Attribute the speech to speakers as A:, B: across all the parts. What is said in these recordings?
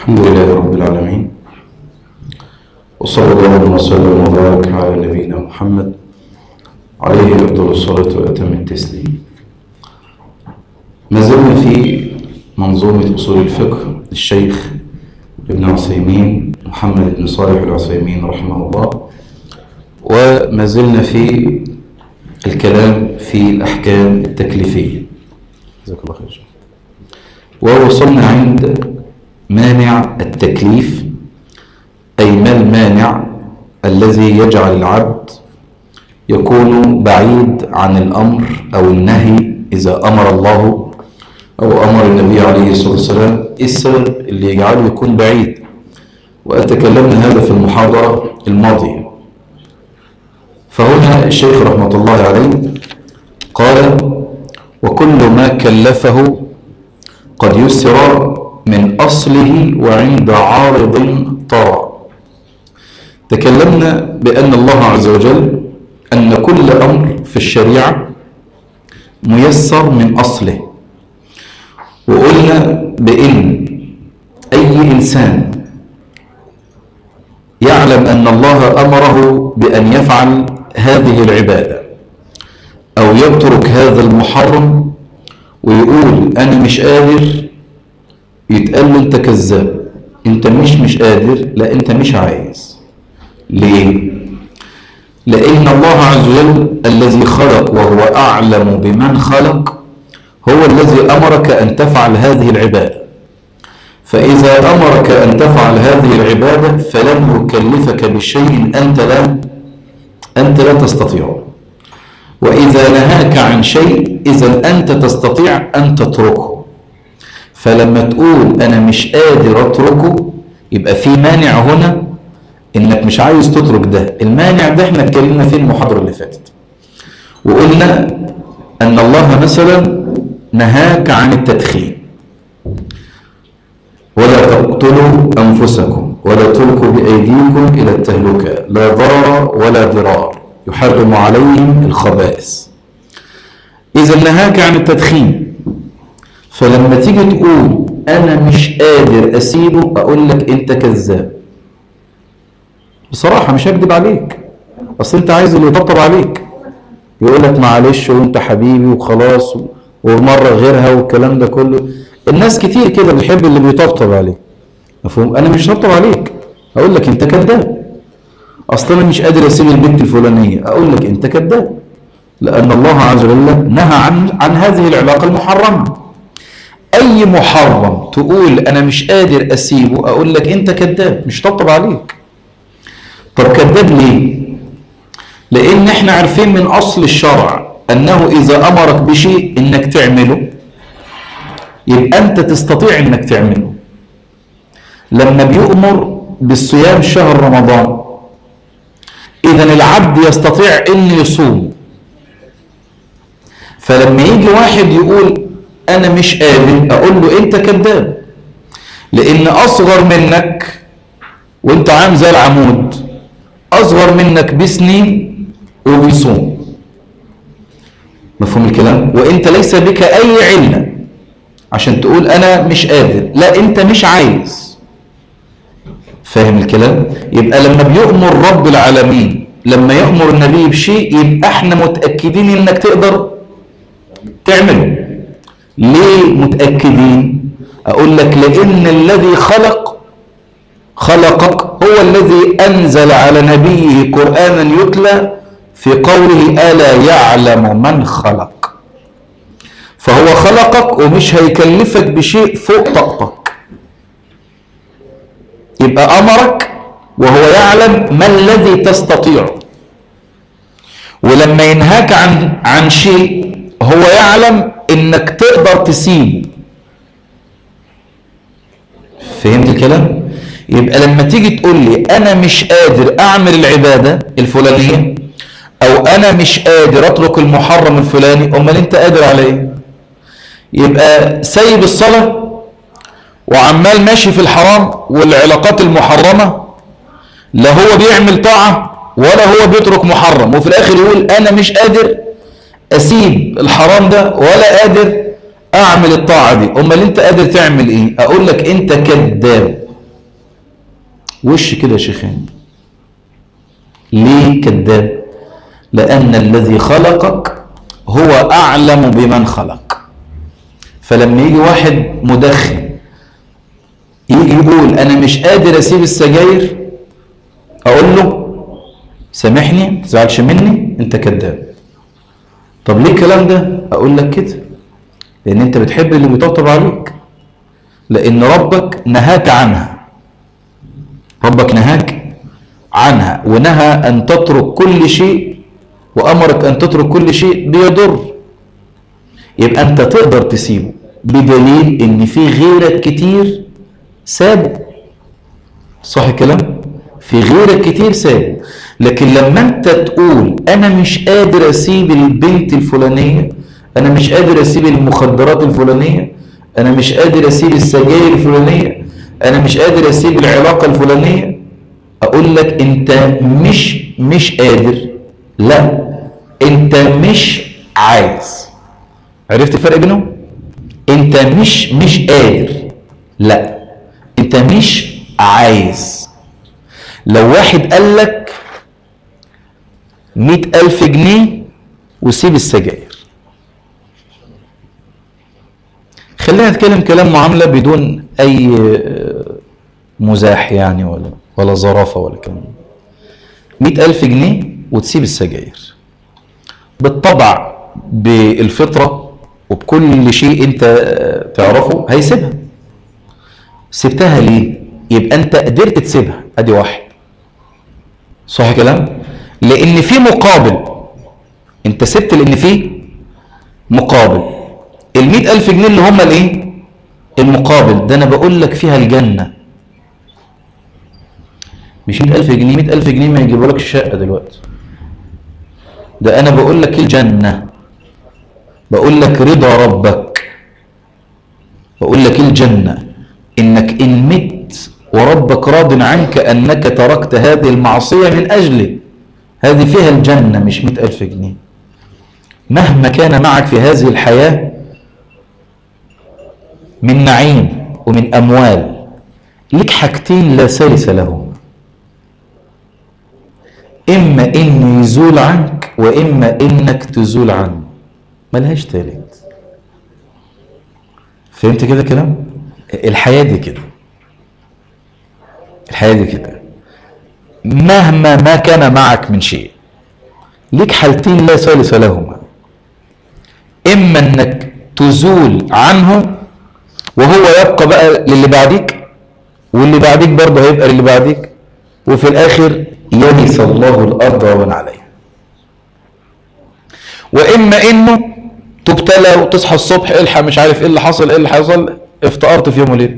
A: الحمد لله رب العالمين وصلى الله وسلم وبارك على نبينا محمد عليه أفضل الصلاة وأتم التسليم ما زلنا في منظومة أصول الفقه للشيخ ابن عثيمين محمد بن صالح العثيمين رحمه الله وما زلنا في الكلام في الأحكام التكليفية جزاك الله خير ووصلنا عند مانع التكليف أي ما المانع الذي يجعل العبد يكون بعيد عن الأمر أو النهي إذا أمر الله أو أمر النبي عليه الصلاة والسلام إيه السبب اللي يجعله يكون بعيد وأتكلمنا هذا في المحاضرة الماضية فهنا الشيخ رحمة الله عليه قال وكل ما كلفه قد يسر من أصله وعند عارض طرى تكلمنا بأن الله عز وجل أن كل أمر في الشريعة ميسر من أصله وقلنا بأن أي إنسان يعلم أن الله أمره بأن يفعل هذه العبادة أو يترك هذا المحرم ويقول أنا مش قادر يتقال له أنت كذاب أنت مش مش قادر لا أنت مش عايز ليه؟ لأن الله عز وجل الذي خلق وهو أعلم بمن خلق هو الذي أمرك أن تفعل هذه العبادة فإذا أمرك أن تفعل هذه العبادة فلن يكلفك بشيء أنت لا أنت لا تستطيعه وإذا نهاك عن شيء إذا أنت تستطيع أن تتركه فلما تقول أنا مش قادر أتركه يبقى في مانع هنا إنك مش عايز تترك ده المانع ده احنا اتكلمنا فيه المحاضرة اللي فاتت وقلنا أن الله مثلا نهاك عن التدخين ولا تقتلوا أنفسكم ولا تلقوا بأيديكم إلى التهلكة لا ضرر ولا ضرار يحرم عليهم الخبائث إذا نهاك عن التدخين فلما تيجي تقول أنا مش قادر أسيبه أقول لك أنت كذاب بصراحة مش هكذب عليك أصل أنت عايز اللي يطبطب عليك يقول لك معلش وأنت حبيبي وخلاص ومرة غيرها والكلام ده كله الناس كتير كده بتحب اللي بيطبطب عليه مفهوم أنا مش هطبطب عليك أقول لك أنت كذاب اصلا انا مش قادر اسيب البنت الفلانيه اقول لك انت كذاب لان الله عز وجل نهى عن عن هذه العلاقه المحرمه اي محرم تقول انا مش قادر اسيبه اقول لك انت كذاب مش طبطب عليك طب كذاب ليه لان احنا عارفين من اصل الشرع انه اذا امرك بشيء انك تعمله يبقى انت تستطيع انك تعمله لما بيؤمر بالصيام شهر رمضان إذا العبد يستطيع أن يصوم فلما يجي واحد يقول أنا مش قادر أقول له أنت كذاب لأن أصغر منك وأنت عام زي العمود أصغر منك بسنين وبيصوم مفهوم الكلام وأنت ليس بك أي علة عشان تقول أنا مش قادر لا أنت مش عايز فاهم الكلام يبقى لما بيؤمر رب العالمين لما يأمر النبي بشيء يبقى احنا متأكدين انك تقدر تعمله ليه متأكدين اقول لك لان الذي خلق خلقك هو الذي انزل على نبيه قرآنا يتلى في قوله ألا يعلم من خلق فهو خلقك ومش هيكلفك بشيء فوق طاقتك يبقى أمرك وهو يعلم ما الذي تستطيع ولما ينهاك عن عن شيء هو يعلم انك تقدر تسيب فهمت الكلام يبقى لما تيجي تقول لي انا مش قادر اعمل العباده الفلانيه او انا مش قادر اترك المحرم الفلاني امال انت قادر على ايه يبقى سايب الصلاه وعمال ماشي في الحرام والعلاقات المحرمة لا هو بيعمل طاعة ولا هو بيترك محرم وفي الآخر يقول أنا مش قادر أسيب الحرام ده ولا قادر أعمل الطاعة دي أمال أنت قادر تعمل إيه أقول لك أنت كذاب وش كده يا شيخين ليه كذاب لأن الذي خلقك هو أعلم بمن خلق فلما يجي واحد مدخن يجي يقول أنا مش قادر أسيب السجاير أقول له سامحني ما تزعلش مني أنت كذاب طب ليه الكلام ده أقول لك كده لأن أنت بتحب اللي بيطبطب عليك لأن ربك نهاك عنها ربك نهاك عنها ونهى أن تترك كل شيء وأمرك أن تترك كل شيء بيضر يبقى أنت تقدر تسيبه بدليل إن في غيرك كتير سابه صح الكلام؟ في غيرك كتير سابه لكن لما أنت تقول أنا مش قادر أسيب البنت الفلانية أنا مش قادر أسيب المخدرات الفلانية أنا مش قادر أسيب السجاير الفلانية أنا مش قادر أسيب العلاقة الفلانية أقول لك أنت مش مش قادر لا أنت مش عايز عرفت الفرق بينهم؟ أنت مش مش قادر لا أنت مش عايز لو واحد قال لك مئة ألف جنيه وسيب السجاير خلينا نتكلم كلام معاملة بدون أي مزاح يعني ولا ولا ظرافة ولا كلام مئة ألف جنيه وتسيب السجاير بالطبع بالفطرة وبكل شيء أنت تعرفه هيسيبها سبتها ليه؟ يبقى أنت قدرت تسيبها أدي واحد صح كلام؟ لأن في مقابل أنت سبت لأن في مقابل المئة ألف جنيه اللي هم الإيه؟ المقابل ده أنا بقول لك فيها الجنة مش مئة ألف جنيه مئة ألف جنيه ما يجيبوا لك الشقة دلوقتي ده أنا بقول لك الجنة بقول لك رضا ربك بقول لك الجنة إنك إن مت وربك راض عنك أنك تركت هذه المعصية من أجله هذه فيها الجنة مش مئة ألف جنيه مهما كان معك في هذه الحياة من نعيم ومن أموال لك حاجتين لا ثالث لهم إما إنه يزول عنك وإما إنك تزول عنه ملهاش تالت فهمت كده كلام الحياة دي كده الحياة دي كده مهما ما كان معك من شيء ليك حالتين لا ثالث لهما إما إنك تزول عنه وهو يبقى بقى للي بعديك واللي بعديك برضه هيبقى للي بعديك وفي الآخر يرث الله الأرض ومن عليها وإما إنه تبتلى وتصحى الصبح الحق مش عارف إيه اللي حصل إيه اللي حصل افتقرت في يوم وليلة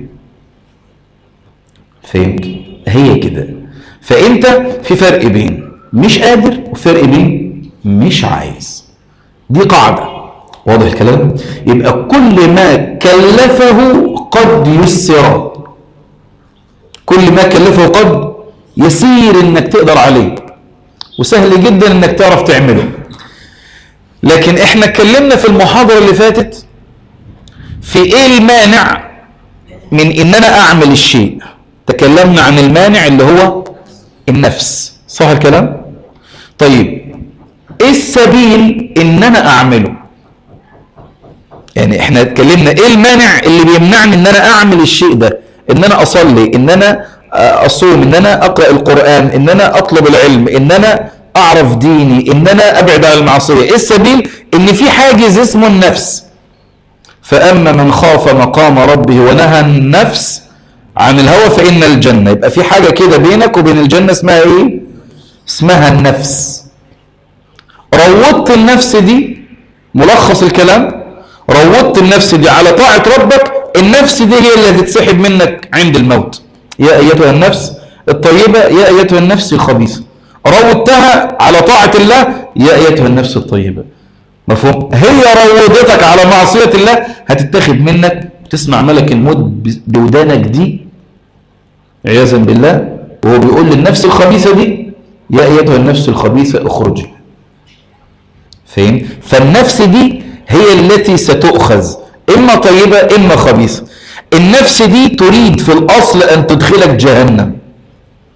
A: فهمت هي كده فأنت في فرق بين مش قادر وفرق بين مش عايز دي قاعدة واضح الكلام يبقى كل ما كلفه قد يسر كل ما كلفه قد يسير انك تقدر عليه وسهل جدا انك تعرف تعمله لكن احنا اتكلمنا في المحاضرة اللي فاتت في ايه المانع من ان انا اعمل الشيء تكلمنا عن المانع اللي هو النفس صح الكلام طيب ايه السبيل ان انا اعمله يعني احنا اتكلمنا ايه المانع اللي بيمنعني ان انا اعمل الشيء ده ان انا اصلي ان انا اصوم ان انا اقرا القران ان انا اطلب العلم ان انا اعرف ديني ان انا ابعد عن المعصيه ايه السبيل ان في حاجز اسمه النفس فاما من خاف مقام ربه ونهى النفس عن الهوى فان الجنه يبقى في حاجه كده بينك وبين الجنه اسمها ايه اسمها النفس روضت النفس دي ملخص الكلام روضت النفس دي على طاعه ربك النفس دي هي اللي هتتسحب منك عند الموت يا ايتها النفس الطيبه يا ايتها النفس الخبيثه روضتها على طاعه الله يا ايتها النفس الطيبه مفهوم هي روضتك على معصيه الله هتتاخد منك تسمع ملك الموت بودانك دي عياذا بالله وهو بيقول للنفس الخبيثه دي يا ايتها النفس الخبيثه اخرجي فاهم فالنفس دي هي التي ستؤخذ اما طيبه اما خبيثه النفس دي تريد في الاصل ان تدخلك جهنم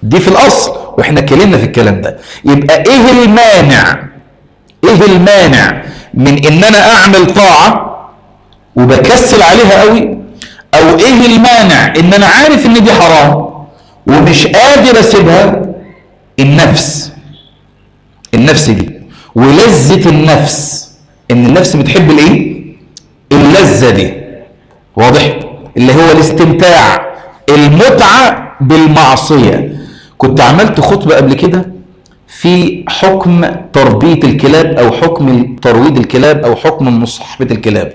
A: دي في الاصل واحنا اتكلمنا في الكلام ده يبقى ايه المانع ايه المانع من ان انا اعمل طاعه وبكسل عليها قوي او ايه المانع ان انا عارف ان دي حرام ومش قادر اسيبها النفس النفس دي ولذة النفس ان النفس بتحب الايه اللذة دي واضح اللي هو الاستمتاع المتعة بالمعصية كنت عملت خطبة قبل كده في حكم تربية الكلاب او حكم ترويض الكلاب او حكم مصاحبة الكلاب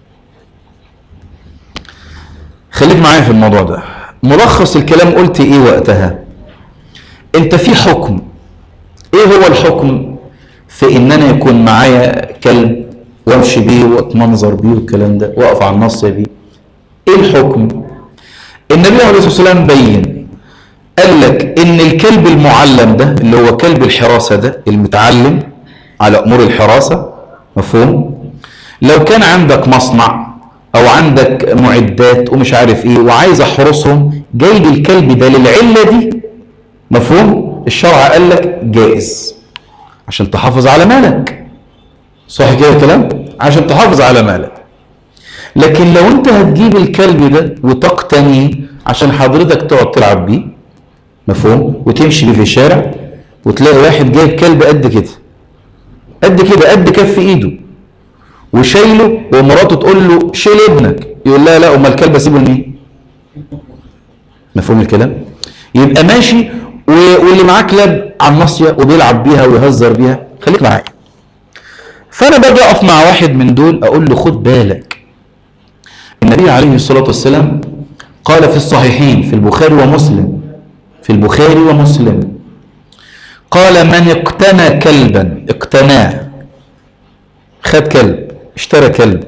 A: خليك معايا في الموضوع ده ملخص الكلام قلت ايه وقتها انت في حكم ايه هو الحكم في ان انا يكون معايا كلب وامشي بيه واتمنظر بيه والكلام ده واقف على النص بيه ايه الحكم النبي عليه الصلاه والسلام بين قال لك ان الكلب المعلم ده اللي هو كلب الحراسه ده المتعلم على امور الحراسه مفهوم لو كان عندك مصنع او عندك معدات ومش عارف ايه وعايز احرسهم جايب الكلب ده للعله دي مفهوم الشرع قال لك جائز عشان تحافظ على مالك صح كده الكلام عشان تحافظ على مالك لكن لو انت هتجيب الكلب ده وتقتنيه عشان حضرتك تقعد تلعب بيه مفهوم وتمشي بيه في الشارع وتلاقي واحد جايب كلب قد كده قد كده قد كف ايده وشايله ومراته تقول له شيل ابنك يقول لها لا امال الكلب اسيبه لمين مفهوم الكلام يبقى ماشي واللي معاه كلاب على الناصيه وبيلعب بيها ويهزر بيها خليك معايا فانا باجي اقف مع واحد من دول اقول له خد بالك النبي عليه الصلاه والسلام قال في الصحيحين في البخاري ومسلم في البخاري ومسلم قال من اقتنى كلبا اقتناه خد كلب اشترى كلب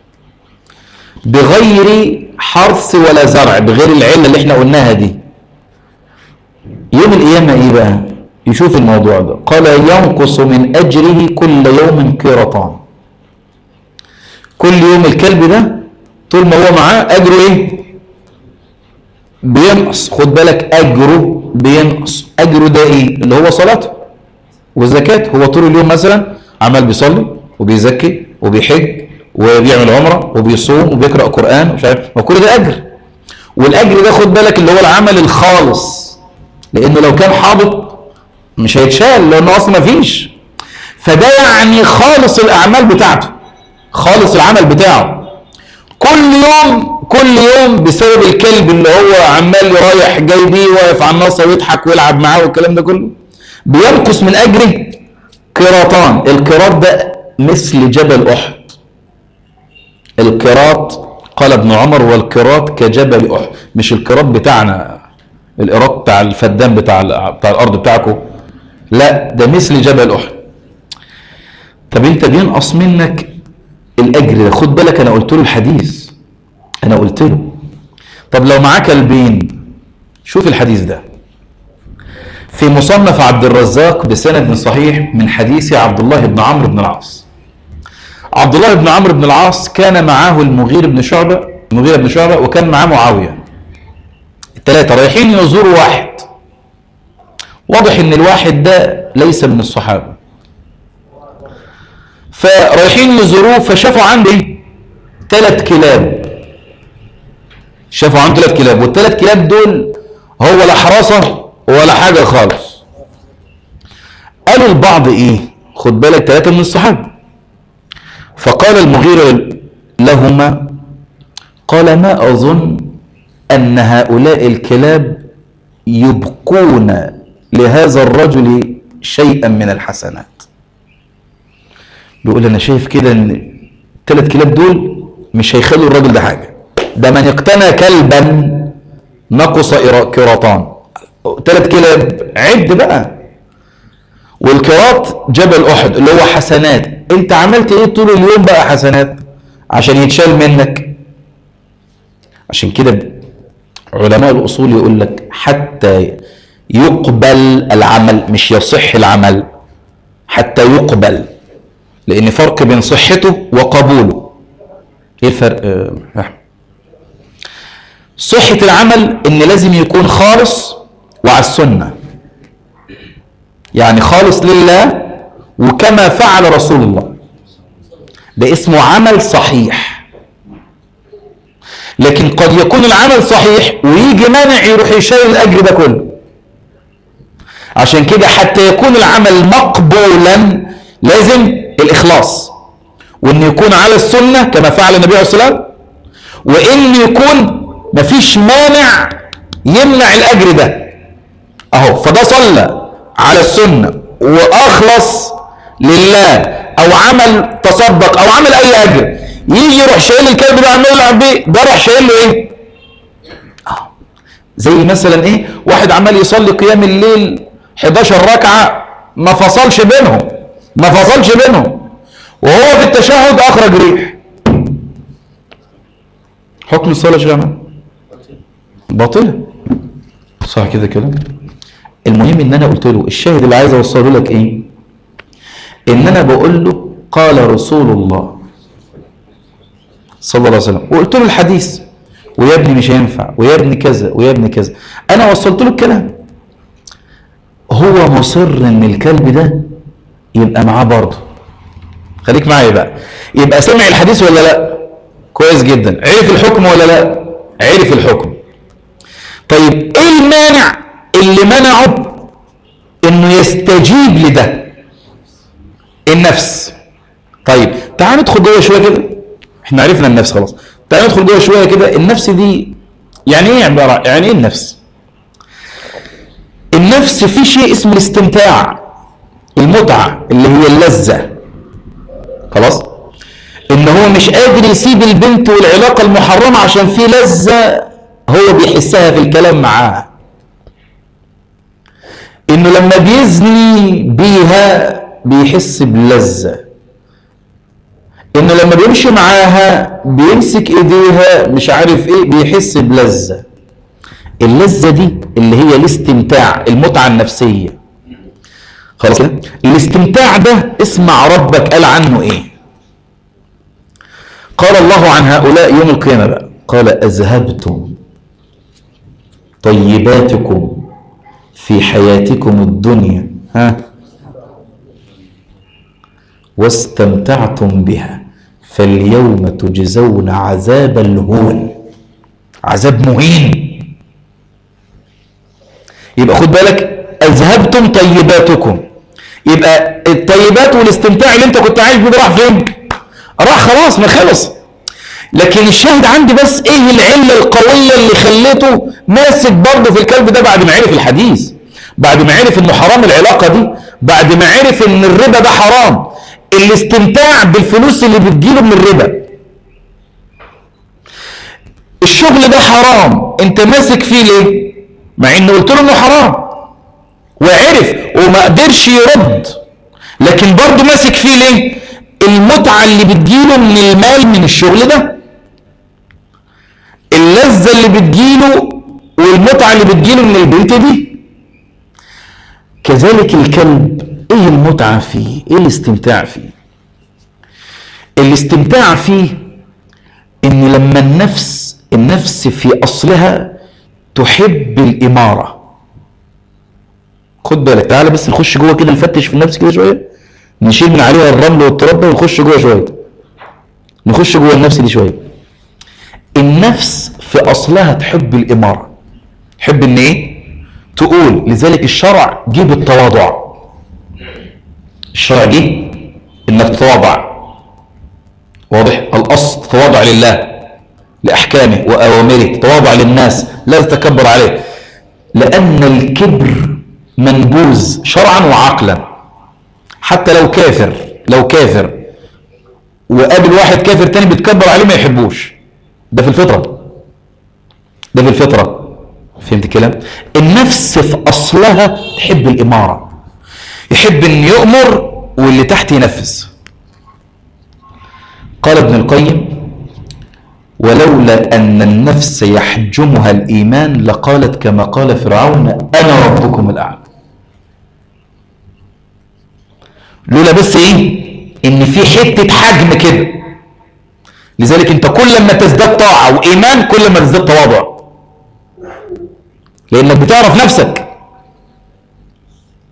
A: بغير حرث ولا زرع بغير العله اللي احنا قلناها دي يوم القيامه ايه بقى يشوف الموضوع ده قال ينقص من اجره كل يوم قيرطان كل يوم الكلب ده طول ما هو معاه اجره ايه بينقص خد بالك اجره بينقص اجره ده ايه اللي هو صلاته والزكاه هو طول اليوم مثلا عمال بيصلي وبيزكي وبيحج وبيعمل عمره وبيصوم وبيقرا قران ومش عارف ما كل ده اجر والاجر ده خد بالك اللي هو العمل الخالص لانه لو كان حابط مش هيتشال لانه اصلا ما فيش فده يعني خالص الاعمال بتاعته خالص العمل بتاعه كل يوم كل يوم بسبب الكلب اللي هو عمال رايح جاي بيه واقف على النصر ويضحك ويلعب معاه والكلام ده كله بينقص من اجره قراطان القراط ده مثل جبل احد القراط قال ابن عمر والقراط كجبل احد مش القراط بتاعنا القراط بتاع الفدان بتاع بتاع الارض بتاعكم لا ده مثل جبل احد طب انت بينقص منك الاجر ده خد بالك انا قلت له الحديث انا قلت له طب لو معاه كلبين شوف الحديث ده في مصنف عبد الرزاق بسند صحيح من حديث عبد الله بن عمرو بن العاص عبد الله بن عمرو بن العاص كان معاه المغير بن شعبة المغير بن شعبة وكان معاه معاوية الثلاثة رايحين يزوروا واحد واضح ان الواحد ده ليس من الصحابة فرايحين يزوروه فشافوا عنده ايه ثلاث كلاب شافوا عنده ثلاث كلاب والثلاث كلاب دول هو لا حراسة ولا حاجة خالص قالوا البعض ايه خد بالك ثلاثة من الصحابة فقال المغيرة لهما قال ما أظن أن هؤلاء الكلاب يبقون لهذا الرجل شيئا من الحسنات بيقول أنا شايف كده أن الثلاث كلاب دول مش هيخلوا الراجل ده حاجة ده من اقتنى كلبا نقص قراطان ثلاث كلاب عد بقى والقراط جبل احد اللي هو حسنات انت عملت ايه طول اليوم بقى حسنات عشان يتشال منك عشان كده علماء الاصول يقول لك حتى يقبل العمل مش يصح العمل حتى يقبل لان فرق بين صحته وقبوله ايه الفرق آه، صحة العمل ان لازم يكون خالص وعلى السنة يعني خالص لله وكما فعل رسول الله ده اسمه عمل صحيح لكن قد يكون العمل صحيح ويجي مانع يروح يشيل الاجر ده كله عشان كده حتى يكون العمل مقبولا لازم الاخلاص وان يكون على السنه كما فعل النبي عليه الصلاه والسلام وان يكون مفيش مانع يمنع الاجر ده اهو فده صلى على السنه واخلص لله او عمل تصدق او عمل اي اجر يجي يروح شايل الكلب ده عمال يلعب بيه ده راح شايل له ايه آه. زي مثلا ايه واحد عمال يصلي قيام الليل 11 ركعه ما فصلش بينهم ما فصلش بينهم وهو في التشهد اخرج ريح حكم الصلاه يا جماعه باطله صح كده كلام المهم ان انا قلت له الشاهد اللي عايز اوصله لك ايه ان انا بقول له قال رسول الله صلى الله عليه وسلم وقلت له الحديث ويا ابني مش هينفع ويا ابني كذا ويا ابني كذا انا وصلت له الكلام هو مصر ان الكلب ده يبقى معاه برضه خليك معايا بقى يبقى سمع الحديث ولا لا كويس جدا عرف الحكم ولا لا عرف الحكم طيب ايه المانع اللي منعه انه يستجيب لده النفس طيب تعال ندخل جوه شويه كده احنا عرفنا النفس خلاص تعال ندخل جوه شويه كده النفس دي يعني ايه عباره يعني ايه النفس النفس في شيء اسمه الاستمتاع المتعه اللي هي اللذه خلاص ان هو مش قادر يسيب البنت والعلاقه المحرمه عشان في لذه هو بيحسها في الكلام معاها انه لما بيزني بيها بيحس بلذة انه لما بيمشي معاها بيمسك ايديها مش عارف ايه بيحس بلذة اللذة دي اللي هي الاستمتاع المتعة النفسية خلاص كده الاستمتاع ده اسمع ربك قال عنه ايه قال الله عن هؤلاء يوم القيامة بقى قال أذهبتم طيباتكم في حياتكم الدنيا ها واستمتعتم بها فاليوم تجزون عذاب الهون عذاب مهين يبقى خد بالك اذهبتم طيباتكم يبقى الطيبات والاستمتاع اللي انت كنت عايش بيه راح فين راح خلاص ما خلص لكن الشاهد عندي بس ايه العله القويه اللي خليته ماسك برضه في الكلب ده بعد ما عرف الحديث بعد ما عرف انه حرام العلاقه دي بعد ما عرف ان الربا ده حرام الاستمتاع بالفلوس اللي بتجيله من الربا الشغل ده حرام انت ماسك فيه ليه مع انه قلت له انه حرام وعرف وما قدرش يرد لكن برضه ماسك فيه ليه المتعه اللي بتجيله من المال من الشغل ده اللذه اللي بتجيله والمتعه اللي بتجيله من البنت دي كذلك الكلب ايه المتعة فيه ايه الاستمتاع فيه الاستمتاع فيه ان لما النفس النفس في اصلها تحب الامارة خد بالك تعالى بس نخش جوه كده نفتش في النفس كده شوية نشيل من عليها الرمل والتراب ده ونخش جوه شوية نخش جوه النفس دي شوية النفس في اصلها تحب الامارة تحب ان ايه تقول لذلك الشرع جه بالتواضع الشرع جه انك تتواضع واضح الاصل تتواضع لله لاحكامه واوامره تتواضع للناس لا تتكبر عليه لان الكبر منبوذ شرعا وعقلا حتى لو كافر لو كافر وقابل واحد كافر تاني بيتكبر عليه ما يحبوش ده في الفطره ده في الفطره فهمت الكلام النفس في اصلها تحب الاماره يحب ان يؤمر واللي تحت ينفذ قال ابن القيم ولولا ان النفس يحجمها الايمان لقالت كما قال فرعون انا ربكم الاعلى لولا بس ايه ان في حته حجم كده لذلك انت كل ما تزداد طاعه وايمان كل ما تزداد تواضع لانك بتعرف نفسك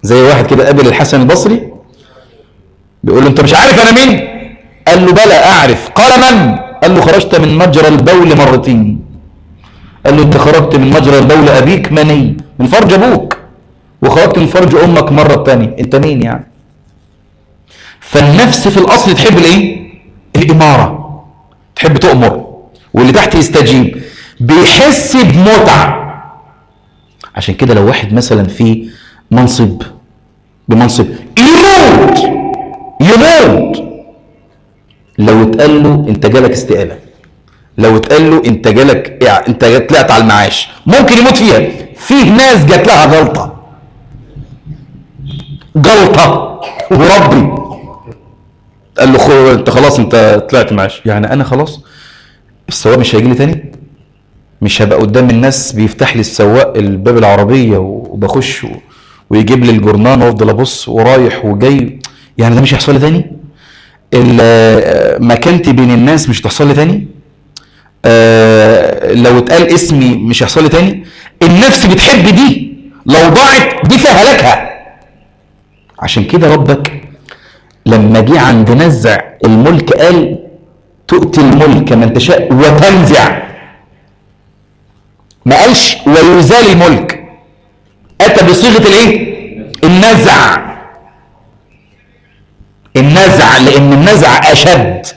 A: زي واحد كده قابل الحسن البصري بيقول له انت مش عارف انا مين قال له بلى اعرف قال من قال له خرجت من مجرى البول مرتين قال له انت خرجت من مجرى البول ابيك مني من فرج ابوك وخرجت من فرج امك مرة تانية انت مين يعني فالنفس في الاصل تحب الايه الامارة تحب تؤمر واللي تحت يستجيب بيحس بمتعة عشان كده لو واحد مثلا في منصب بمنصب يموت يموت لو اتقال له انت جالك استقالة لو اتقال له انت جالك يعني انت طلعت على المعاش ممكن يموت فيها فيه ناس جات لها غلطة جلطة وربي قال له خو انت خلاص انت طلعت معاش يعني انا خلاص السواق مش هيجي لي تاني مش هبقى قدام الناس بيفتح لي السواق الباب العربية وبخش و... ويجيب لي الجرنان وافضل ابص ورايح وجاي يعني ده مش هيحصل لي تاني مكانتي بين الناس مش هتحصل لي تاني آه لو اتقال اسمي مش هيحصل لي تاني النفس بتحب دي لو ضاعت دي فيها هلاكها عشان كده ربك لما جه عند نزع الملك قال تؤتي الملك من تشاء وتنزع ما قالش ويزال الملك اتى بصيغه الايه النزع النزع لان النزع اشد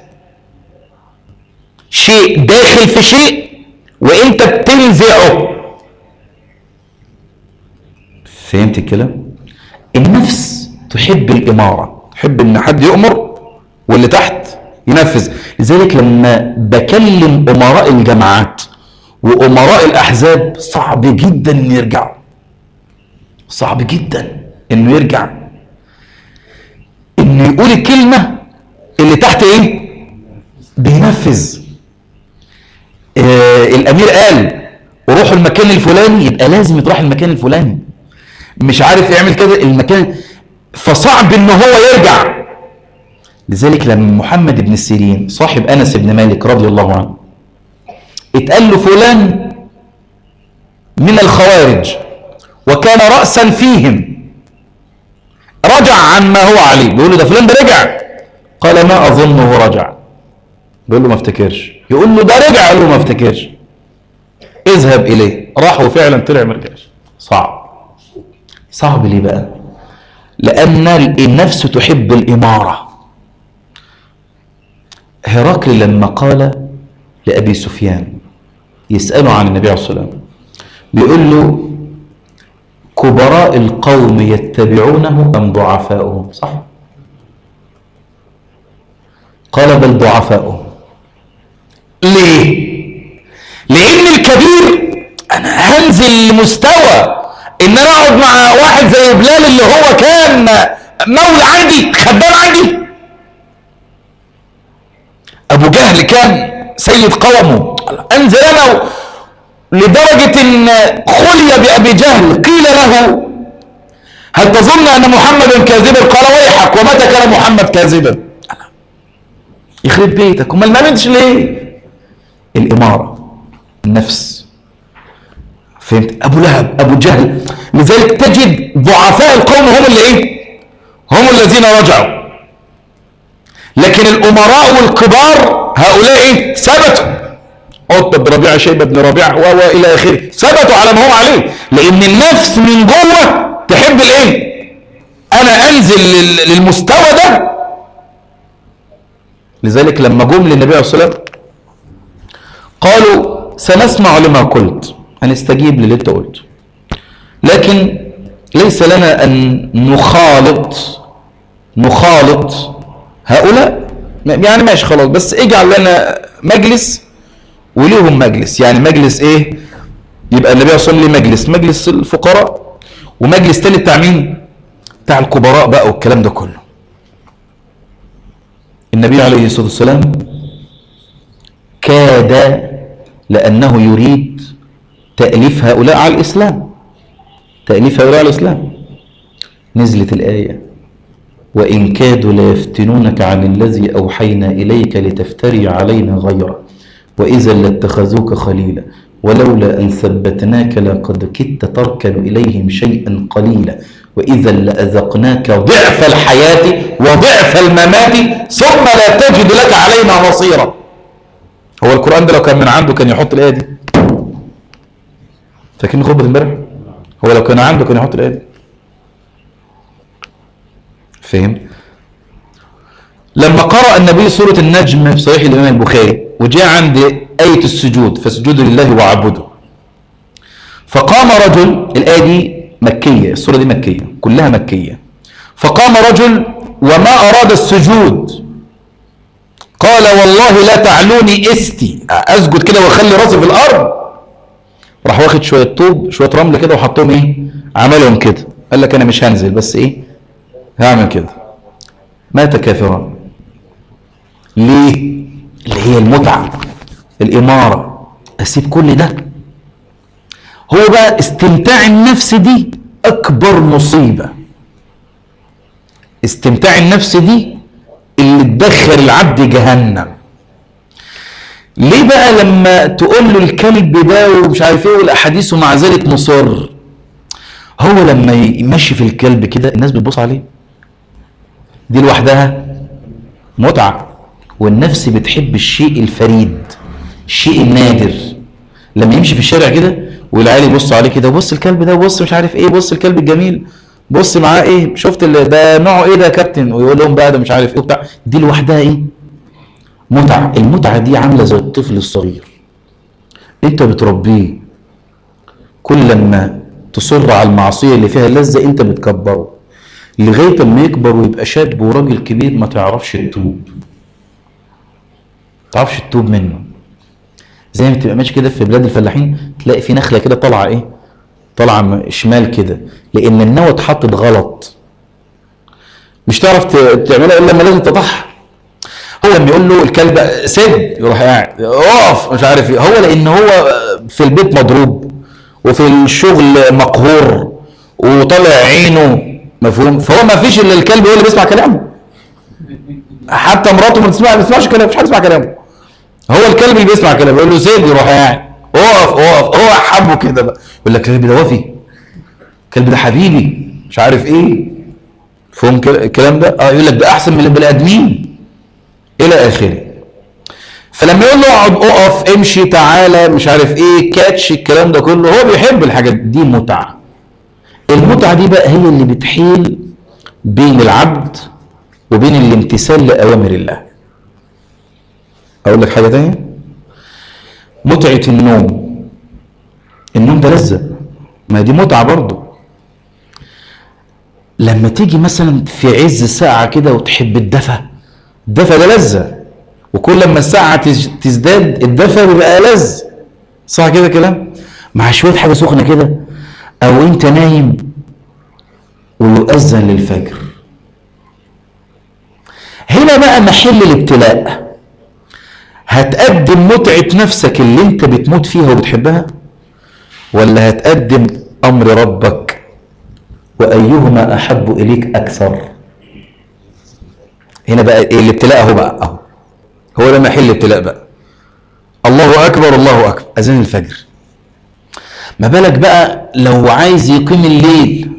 A: شيء داخل في شيء وانت بتنزعه فهمت الكلام النفس تحب الاماره تحب ان حد يؤمر واللي تحت ينفذ لذلك لما بكلم امراء الجماعات وامراء الاحزاب صعب جدا ان يرجعوا صعب جدا انه يرجع انه يقول الكلمه اللي تحت ايه بينفذ آه الامير قال وروحوا المكان الفلاني يبقى لازم يتروح المكان الفلاني مش عارف يعمل كده المكان فصعب ان هو يرجع لذلك لما محمد بن سيرين صاحب انس بن مالك رضي الله عنه اتقال له فلان من الخوارج وكان رأسا فيهم رجع عن ما هو عليه بيقول له ده فلان ده رجع قال ما أظنه رجع بيقول له ما افتكرش يقول له ده رجع قال له ما افتكرش اذهب إليه راح وفعلا طلع ما رجعش صعب صعب ليه بقى لأن النفس تحب الإمارة هرقل لما قال لأبي سفيان يسأله عن النبي عليه الصلاة والسلام بيقول له كبراء القوم يتبعونه أم ضعفاؤهم صح قال بل ضعفاؤهم ليه لأن الكبير أنا هنزل لمستوى إن أنا أقعد مع واحد زي بلال اللي هو كان مولى عندي خدام عندي أبو جهل كان سيد قومه أنزل أنا لدرجة ان خلي بأبي جهل قيل له هل تظن أن محمدا كاذبا قال ويحك ومتى كان محمد كاذبا يخرب بيتك وما ما منتش ليه الإمارة النفس فهمت أبو لهب أبو جهل لذلك تجد ضعفاء القوم هم اللي إيه هم الذين رجعوا لكن الأمراء والكبار هؤلاء إيه ثبتوا عتبة بن ربيعة شيبة بن ربيعة و إلى آخره ثبتوا على ما هم عليه لأن النفس من جوه تحب الإيه؟ أنا أنزل للمستوى ده لذلك لما جم للنبي عليه الصلاة والسلام قالوا سنسمع لما قلت هنستجيب للي أنت قلته لكن ليس لنا أن نخالط نخالط هؤلاء يعني ماشي خلاص بس اجعل لنا مجلس وليهم مجلس يعني مجلس ايه يبقى النبي صلى الله عليه وسلم مجلس مجلس الفقراء ومجلس تالت بتاع مين بتاع الكبراء بقى والكلام ده كله النبي عليه الصلاة والسلام كاد لأنه يريد تأليف هؤلاء على الإسلام تأليف هؤلاء على الإسلام نزلت الآية وإن كادوا ليفتنونك عن الذي أوحينا إليك لتفتري علينا غيره وإذا لاتخذوك خليلا ولولا أن ثبتناك لقد كدت تركن إليهم شيئا قليلا وإذا لأذقناك ضعف الحياة وضعف الممات ثم لا تجد لك علينا نصيرا هو القرآن ده لو كان من عنده كان يحط الآية دي فاكرين خطبة امبارح هو لو كان عنده كان يحط الآية دي فهم لما قرأ النبي سورة النجم في صحيح الإمام البخاري وجاء عند آية السجود فاسجدوا لله واعبدوا فقام رجل الآية دي مكية السورة دي مكية كلها مكية فقام رجل وما أراد السجود قال والله لا تعلوني استي أسجد كده واخلي راسي في الأرض راح واخد شوية طوب شوية رمل كده وحطهم إيه عملهم كده قال لك أنا مش هنزل بس إيه هعمل كده مات كافرا ليه اللي هي المتعة الإمارة أسيب كل ده هو بقى استمتاع النفس دي أكبر مصيبة استمتاع النفس دي اللي تدخل العبد جهنم ليه بقى لما تقول له الكلب ده ومش عارف ايه والاحاديث ومع ذلك مصر هو لما يمشي في الكلب كده الناس بتبص عليه دي لوحدها متعه والنفس بتحب الشيء الفريد الشيء النادر لما يمشي في الشارع كده والعيال يبصوا عليه كده بص الكلب ده بص مش عارف ايه بص الكلب الجميل بص معاه ايه شفت اللي ده نوعه ايه ده يا كابتن ويقول لهم بقى ده مش عارف ايه وبتاع دي لوحدها ايه متعه المتعه دي عامله زي الطفل الصغير انت بتربيه كل لما تصر على المعصيه اللي فيها لذه انت بتكبره لغايه ما يكبر ويبقى شاب وراجل كبير ما تعرفش تتوب ما تعرفش تتوب منه زي ما تبقى ماشي كده في بلاد الفلاحين تلاقي في نخله كده طالعه ايه طالعه شمال كده لان النوى اتحطت غلط مش تعرف تعملها الا لما لازم تضحي هو لما يقول له الكلب سد يروح قاعد اقف مش عارف ايه هو لان هو في البيت مضروب وفي الشغل مقهور وطالع عينه مفهوم فهو ما فيش الا الكلب هو اللي بيسمع كلامه حتى مراته ما بتسمع ما بتسمعش كلامه مش حد بيسمع كلامه هو الكلب اللي بيسمع كلامه يقول له سيد يروح قاعد اقف اقف هو حبه كده بقى يقول لك الكلب ده وفي الكلب ده حبيبي مش عارف ايه فهم الكلام ده اه يقول لك ده احسن من البني ادمين الى اخره فلما يقول له اقعد اقف امشي تعالى مش عارف ايه كاتش الكلام ده كله هو بيحب الحاجات دي متعه المتعه دي بقى هي اللي بتحيل بين العبد وبين الامتثال لاوامر الله اقول لك حاجه تانية متعه النوم النوم ده لذه ما دي متعه برضه لما تيجي مثلا في عز ساعه كده وتحب الدفى الدفى ده لذه وكل لما الساعه تزداد الدفى بيبقى لذ صح كده كلام مع شويه حاجه سخنه كده او انت نايم ويؤذن للفجر هنا بقى محل الابتلاء هتقدم متعة نفسك اللي انت بتموت فيها وبتحبها ولا هتقدم امر ربك وايهما احب اليك اكثر هنا بقى إيه الابتلاء اهو بقى اهو هو ده محل الابتلاء بقى الله اكبر الله اكبر اذان الفجر ما بالك بقى لو عايز يقيم الليل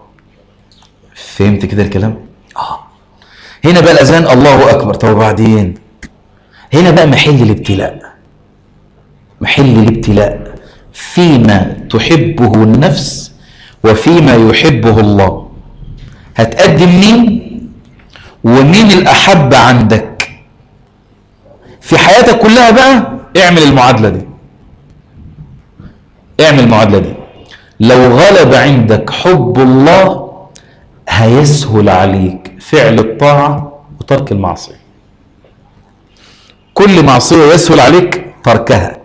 A: فهمت كده الكلام اه هنا بقى الاذان الله اكبر طب وبعدين هنا بقى محل الابتلاء محل الابتلاء فيما تحبه النفس وفيما يحبه الله هتقدم مين ومين الأحب عندك في حياتك كلها بقى اعمل المعادلة دي اعمل المعادلة دي لو غلب عندك حب الله هيسهل عليك فعل الطاعة وترك المعصية كل معصية يسهل عليك تركها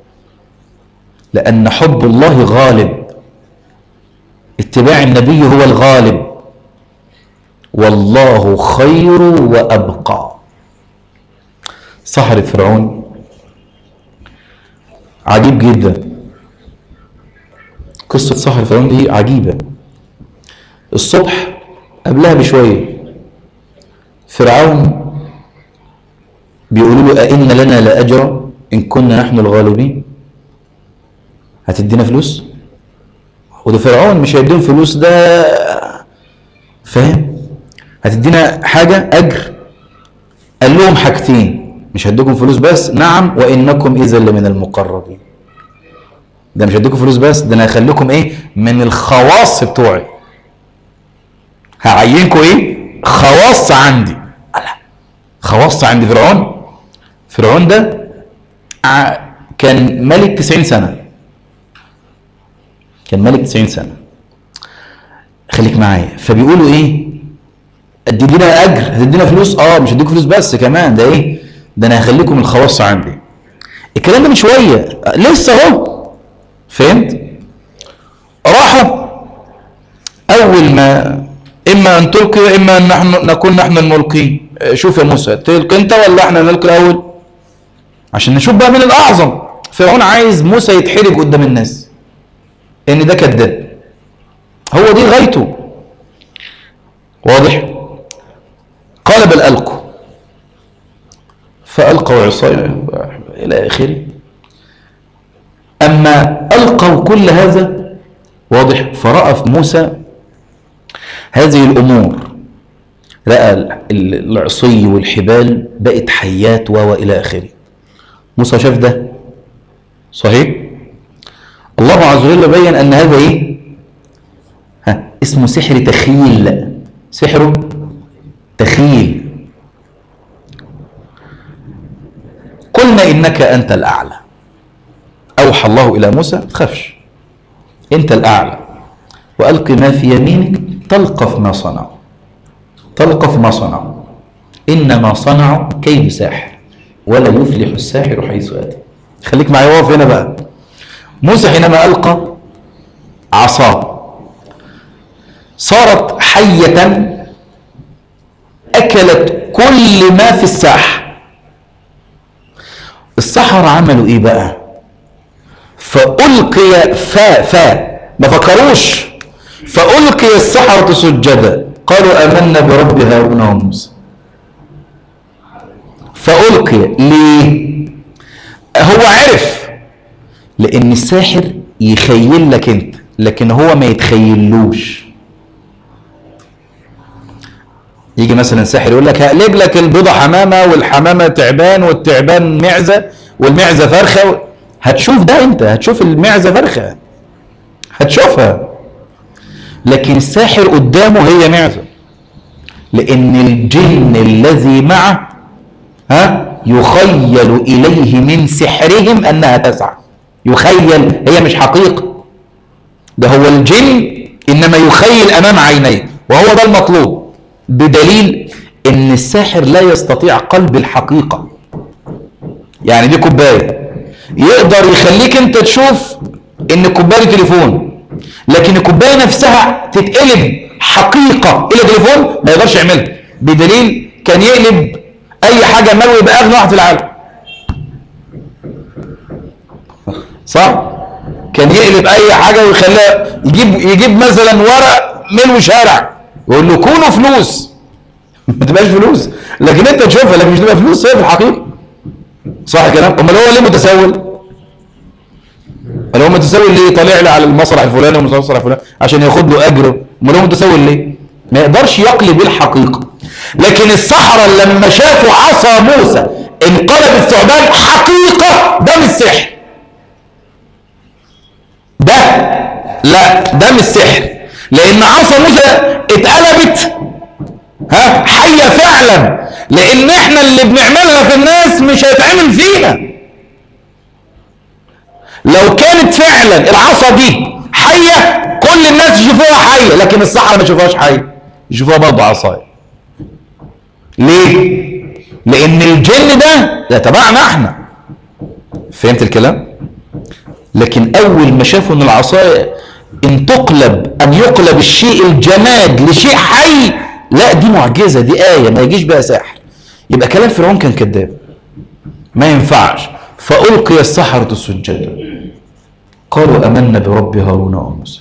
A: لأن حب الله غالب اتباع النبي هو الغالب والله خير وأبقى سحرة فرعون عجيب جدا قصة سحر فرعون دي عجيبة الصبح قبلها بشوية فرعون بيقولوا له أئن لنا لأجرا إن كنا نحن الغالبين هتدينا فلوس وده فرعون مش هيديهم فلوس ده فاهم هتدينا حاجة أجر قال لهم حاجتين مش هديكم فلوس بس نعم وإنكم إذا لمن المقربين ده مش هديكم فلوس بس ده أنا هخليكم إيه من الخواص بتوعي هعينكم إيه خواص عندي ألا خواص عند فرعون فرعون ده ع- كان ملك 90 سنة كان ملك 90 سنة خليك معايا فبيقولوا ايه ادينا اجر هتدينا فلوس اه مش هديكم فلوس بس كمان ده ايه ده انا هخليكم الخواص عندي الكلام ده من شويه لسه اهو فهمت راحوا اول ما اما ان تلقي واما ان نحن نكون نحن الملقين آه، شوف يا موسى تلقي انت ولا احنا نلقي الاول عشان نشوف بقى مين الاعظم فرعون عايز موسى يتحرج قدام الناس ان ده كذاب هو دي غايته واضح قال بل القوا فالقوا عصاي الى اخره اما القوا كل هذا واضح فراى في موسى هذه الامور راى ال- العصي والحبال بقت حيات و الى اخره موسى شاف ده صحيح الله عز وجل بين ان هذا ايه ها اسمه سحر تخيل سحر تخيل قلنا انك انت الاعلى اوحى الله الى موسى ما تخافش انت الاعلى والق ما في يمينك تلقف ما صنعوا تلقف ما صنعوا انما صنعوا كيد ساحر ولا يفلح الساحر حيث اتى خليك معايا واقف هنا بقى موسى حينما القى عصاه صارت حيه اكلت كل ما في الساحه السحرة عملوا ايه بقى فألقي فا فا ما فكروش فألقي السحرة سجدا قالوا آمنا برب هارون وموسى فألقي ليه هو عرف لأن الساحر يخيل لك أنت لكن هو ما يتخيلوش يجي مثلا ساحر يقول لك هقلب لك البيضة حمامة والحمامة تعبان والتعبان معزة والمعزة فرخة هتشوف ده انت هتشوف المعزة فرخة هتشوفها لكن الساحر قدامه هي معزة لأن الجن الذي معه ها يخيل إليه من سحرهم أنها تسعى يخيل هي مش حقيقة ده هو الجن إنما يخيل أمام عينيه وهو ده المطلوب بدليل ان الساحر لا يستطيع قلب الحقيقة يعني دي كوباية يقدر يخليك انت تشوف ان الكوباية دي تليفون لكن الكوباية نفسها تتقلب حقيقة الى تليفون ما يقدرش يعملها بدليل كان يقلب اي حاجة ملوي يبقى اغنى واحد في العالم صح كان يقلب اي حاجة ويخليها يجيب يجيب مثلا ورق ملو شارع يقول له كونوا فلوس ما تبقاش فلوس لكن انت تشوفها لكن مش تبقى فلوس هي في الحقيقه صح الكلام امال هو ليه متسول امال هو متسول ليه طالع لي على المسرح الفلاني والمسرح الفلاني عشان ياخد له اجر امال هو متسول ليه ما يقدرش يقلب الحقيقه لكن السحرة لما شافوا عصا موسى انقلب الثعبان حقيقة ده مش سحر ده لا ده مش سحر لان عصا موسى اتقلبت ها حية فعلا لان احنا اللي بنعملها في الناس مش هيتعمل فينا لو كانت فعلا العصا دي حية كل الناس يشوفوها حية لكن الصحراء ما يشوفوهاش حية يشوفوها برضه عصاية ليه لان الجن ده ده تبعنا احنا فهمت الكلام لكن اول ما شافوا ان العصاية ان تقلب ان يقلب الشيء الجماد لشيء حي لا دي معجزة دي آية ما يجيش بها ساحر يبقى كلام فرعون كان كذاب ما ينفعش فألقي السحرة سجدا قالوا أمنا برب هارون وموسى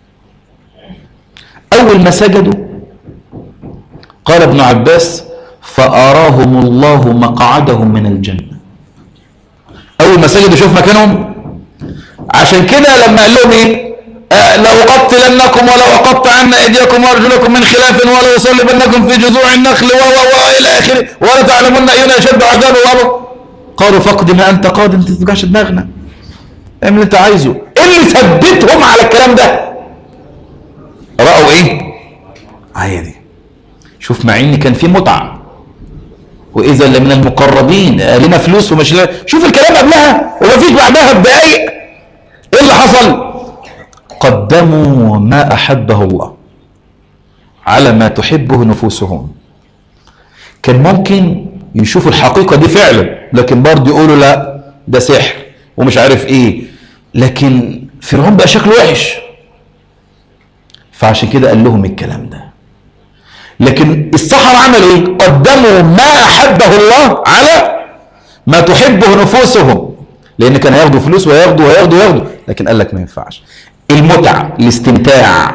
A: أول ما سجدوا قال ابن عباس فأراهم الله مقعدهم من الجنة أول ما سجدوا شوف مكانهم عشان كده لما قال لهم ايه آه لأقتلنكم ولا أقطعن أيديكم وأرجلكم من خلاف ولا أصلبنكم في جذوع النخل و و إلى آخره ولا تعلمون أينا أشد عذابا وأبى قالوا فقد ما أنت قاد أنت تتوجعش دماغنا اعمل اللي أنت عايزه إيه اللي ثبتهم على الكلام ده رأوا إيه آية دي شوف مع إن كان في متعة وإذا لمن المقربين آه، لنا فلوس ومش لنا شوف الكلام قبلها ومفيش بعدها بدقايق إيه اللي حصل قدموا ما أحبه الله على ما تحبه نفوسهم كان ممكن يشوفوا الحقيقة دي فعلا لكن برضه يقولوا لا ده سحر ومش عارف ايه لكن فرعون بقى شكله وحش فعشان كده قال لهم الكلام ده لكن السحر عملوا ايه قدموا ما احبه الله على ما تحبه نفوسهم لان كان هياخدوا فلوس وياخدوا وياخدوا وياخدوا لكن قال لك ما ينفعش المتعه الاستمتاع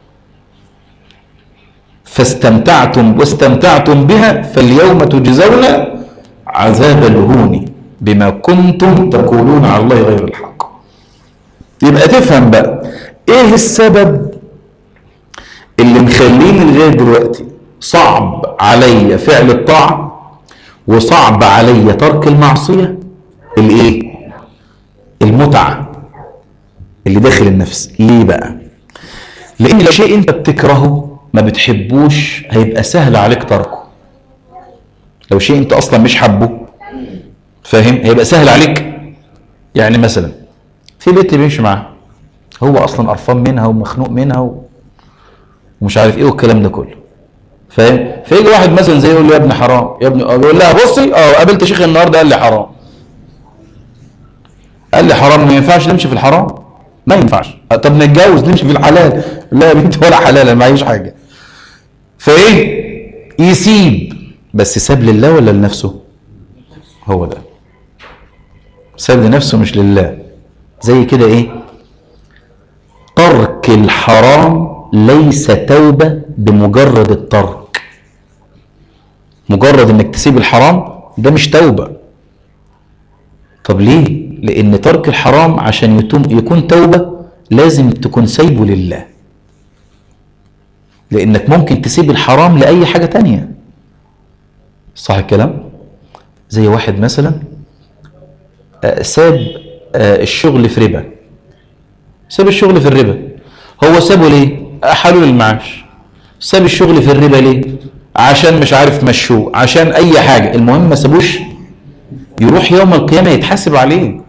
A: فاستمتعتم واستمتعتم بها فاليوم تجزون عذاب الهون بما كنتم تقولون على الله غير الحق يبقى تفهم بقى ايه السبب اللي مخليني لغايه دلوقتي صعب عليا فعل الطاعه وصعب عليا ترك المعصيه الايه المتعه اللي داخل النفس ليه بقى لان لو شيء انت بتكرهه ما بتحبوش هيبقى سهل عليك تركه لو شيء انت اصلا مش حبه فاهم هيبقى سهل عليك يعني مثلا في بنت بيمشي معاها هو اصلا قرفان منها ومخنوق منها و... ومش عارف ايه والكلام ده كله فاهم فيجي واحد مثلا زي يقول له يا ابن حرام يا ابن يقول لها بصي اه قابلت شيخ النهارده قال لي حرام قال لي حرام ما ينفعش نمشي في الحرام ما ينفعش طب نتجوز نمشي في الحلال لا يا بنتي ولا حلال انا معيش حاجه فايه يسيب بس ساب لله ولا لنفسه هو ده ساب لنفسه مش لله زي كده ايه ترك الحرام ليس توبة بمجرد الترك مجرد انك تسيب الحرام ده مش توبة طب ليه لان ترك الحرام عشان يتم يكون توبة لازم تكون سايبه لله لانك ممكن تسيب الحرام لاي حاجة تانية صح الكلام زي واحد مثلا آه، ساب آه، الشغل في ربا ساب الشغل في الربا هو سابه ليه حلول المعاش ساب الشغل في الربا ليه عشان مش عارف مشوه عشان اي حاجة المهم ما سابوش يروح يوم القيامة يتحاسب عليه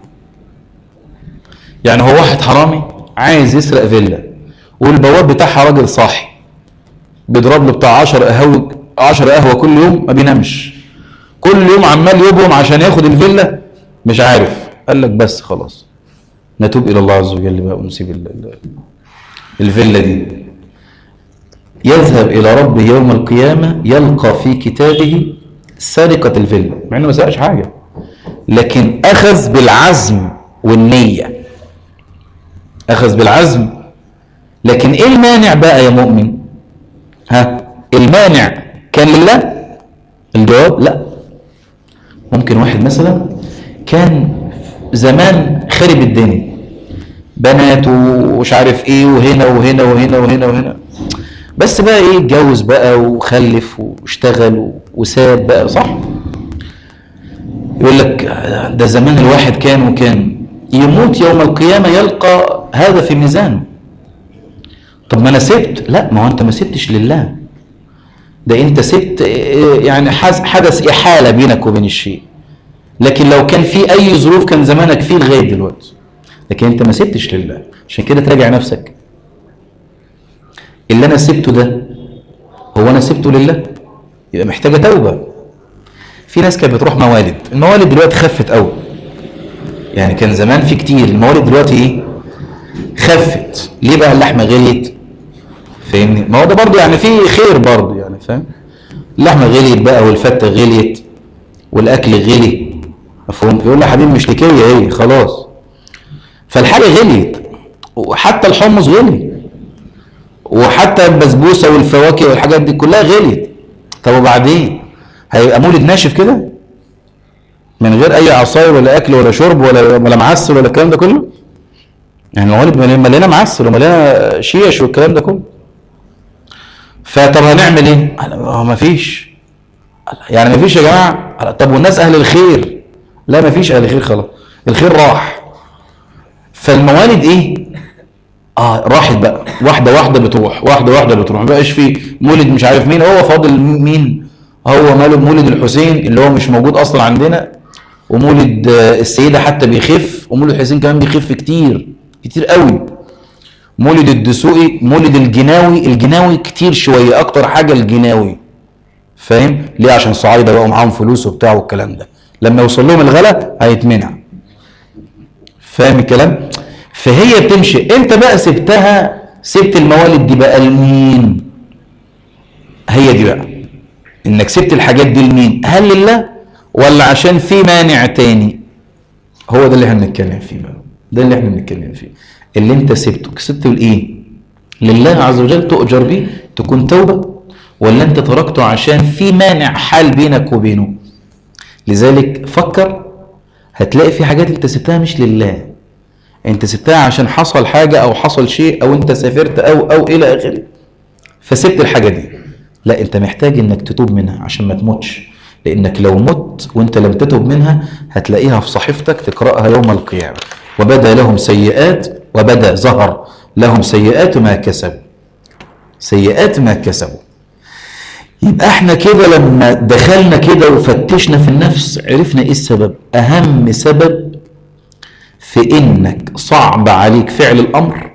A: يعني هو واحد حرامي عايز يسرق فيلا والبواب بتاعها راجل صاحي بيضرب له بتاع 10 قهوه 10 قهوه كل يوم ما بينامش كل يوم عمال يبرم عشان ياخد الفيلا مش عارف قال لك بس خلاص نتوب الى الله عز وجل بقى ونسيب ال- ال- الفيلا دي يذهب الى ربه يوم القيامه يلقى في كتابه سرقه الفيلا مع انه ما سرقش حاجه لكن اخذ بالعزم والنيه اخذ بالعزم لكن ايه المانع بقى يا مؤمن ها المانع كان لله الجواب لا ممكن واحد مثلا كان زمان خرب الدنيا بنات ومش عارف ايه وهنا وهنا وهنا وهنا وهنا بس بقى ايه اتجوز بقى وخلف واشتغل وساب بقى صح يقول لك ده زمان الواحد كان وكان يموت يوم القيامة يلقى هذا في ميزانه طب ما انا سبت لا ما هو انت ما سبتش لله ده انت سبت إيه، يعني حز- حدث احاله بينك وبين الشيء لكن لو كان في اي ظروف كان زمانك فيه لغايه دلوقتي لكن انت ما سبتش لله عشان كده تراجع نفسك اللي انا سبته ده هو انا سبته لله يبقى محتاجه توبه في ناس كانت بتروح موالد الموالد دلوقتي خفت قوي يعني كان زمان في كتير الموالد دلوقتي ايه خفت ليه بقى اللحمه غليت فاهمني ما هو ده برضه يعني في خير برضه يعني فاهم اللحمه غليت بقى والفته غليت والاكل غلي مفهوم يقول لي يا حبيبي مش لكيه ايه خلاص فالحاجه غليت وحتى الحمص غلي وحتى البسبوسه والفواكه والحاجات دي كلها غليت طب وبعدين هيبقى مولد ناشف كده من غير اي عصاير ولا اكل ولا شرب ولا ولا معسل ولا الكلام ده كله يعني الموالد مليانه معسل ومليانه شيش والكلام ده كله فطب هنعمل ايه؟ ما ما فيش يعني ما فيش يا جماعه طب والناس اهل الخير لا ما فيش اهل الخير خلاص الخير راح فالموالد ايه؟ اه راحت بقى واحده واحده بتروح واحده واحده بتروح ما بقاش في مولد مش عارف مين هو فاضل مين هو ماله مولد الحسين اللي هو مش موجود اصلا عندنا ومولد السيده حتى بيخف ومولد الحسين كمان بيخف كتير كتير قوي مولد الدسوقي مولد الجناوي الجناوي كتير شويه اكتر حاجه الجناوي فاهم ليه عشان صعايده بقوا معاهم فلوس وبتاع والكلام ده لما يوصل لهم الغلا هيتمنع فاهم الكلام فهي بتمشي انت بقى سبتها سبت الموالد دي بقى لمين هي دي بقى انك سبت الحاجات دي لمين هل لله ولا عشان في مانع تاني هو ده اللي احنا بنتكلم فيه بقى ده اللي احنا بنتكلم فيه اللي انت سبته سبته لايه لله عز وجل تؤجر بيه تكون توبه ولا انت تركته عشان في مانع حال بينك وبينه لذلك فكر هتلاقي في حاجات انت سبتها مش لله انت سبتها عشان حصل حاجه او حصل شيء او انت سافرت او او الى اخره فسبت الحاجه دي لا انت محتاج انك تتوب منها عشان ما تموتش لانك لو مت وانت لم تتوب منها هتلاقيها في صحيفتك تقراها يوم القيامه وبدا لهم سيئات وبدا ظهر لهم سيئات ما كسبوا سيئات ما كسبوا يبقى احنا كده لما دخلنا كده وفتشنا في النفس عرفنا ايه السبب اهم سبب في انك صعب عليك فعل الامر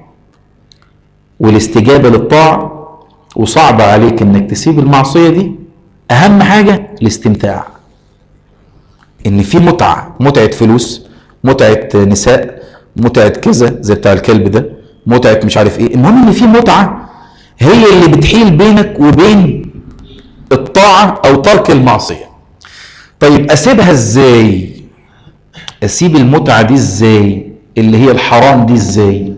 A: والاستجابه للطاعه وصعب عليك انك تسيب المعصيه دي اهم حاجه الاستمتاع ان في متعه متعه فلوس متعه نساء متعه كذا زي بتاع الكلب ده متعه مش عارف ايه المهم ان في متعه هي اللي بتحيل بينك وبين الطاعه او ترك المعصيه طيب اسيبها ازاي اسيب المتعه دي ازاي اللي هي الحرام دي ازاي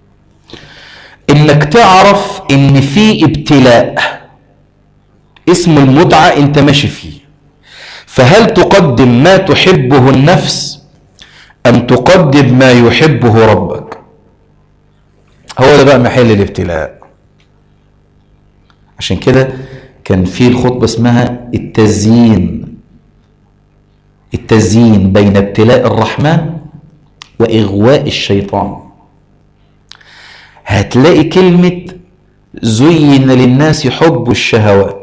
A: انك تعرف ان في ابتلاء اسمه المتعه انت ماشي فيه فهل تقدم ما تحبه النفس ام تقدم ما يحبه ربك هو ده بقى محل الابتلاء عشان كده كان في الخطبه اسمها التزيين التزيين بين ابتلاء الرحمن واغواء الشيطان هتلاقي كلمه زين للناس حب الشهوات